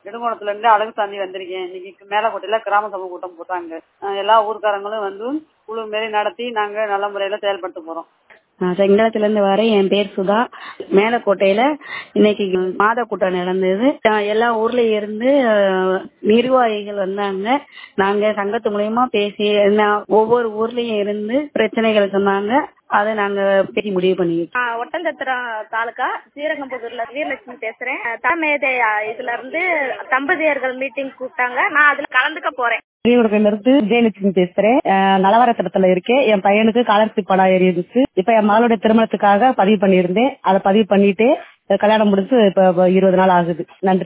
நெடுங்கோணத்துல இருந்து அழகு சாந்தி வந்திருக்கேன் இன்னைக்கு மேலக்கோட்டையில கிராம சபை கூட்டம் போட்டாங்க அஹ் எல்லா ஊர்க்காரங்களும் வந்து குழு மாரி நடத்தி நாங்க நல்ல முறையில செயல்படுத்த போறோம் நான் செங்கலத்துல இருந்து வரேன் என் பேர் சுதா மேலக்கோட்டையில இன்னைக்கு மாத கூட்டம் நடந்தது அஹ் எல்லா ஊர்ல இருந்து அஹ், நிர்வாகிகள் வந்தாங்க நாங்க சங்கத்து மூலியமா பேசி என்ன ஒவ்வொரு ஊர்லயும் இருந்து பிரச்சனைகள் சொன்னாங்க அதை நாங்க பேசி முடிவு பண்ணிக்கிட்டோம் நான் ஒட்டஞ்சத்திரம் தாலுகா ஸ்ரீரங்கம்புதூர்ல வீரலட்சுமி பேசுறேன் அஹ் தலைமையதை இதுல இருந்து தம்பதியர்கள் மீட்டிங் கூப்பிட்டாங்க நான் அதுல கலந்துக்க போறேன் ஸ்ரீகுடத்துல இருந்து விஜயலட்சுமி பேசுறேன் அஹ் நலவரத்திரத்துல இருக்கேன் என் பையனுக்கு காலர்ஷிப் பணம் ஏறிடுச்சு இப்ப என் மகளுடைய திருமணத்துக்காக பதிவு பண்ணியிருந்தேன் அதை பதிவு பண்ணிட்டு கல்யாணம் முடிஞ்சு இப்ப இப்ப இருபது நாள் ஆகுது நன்றி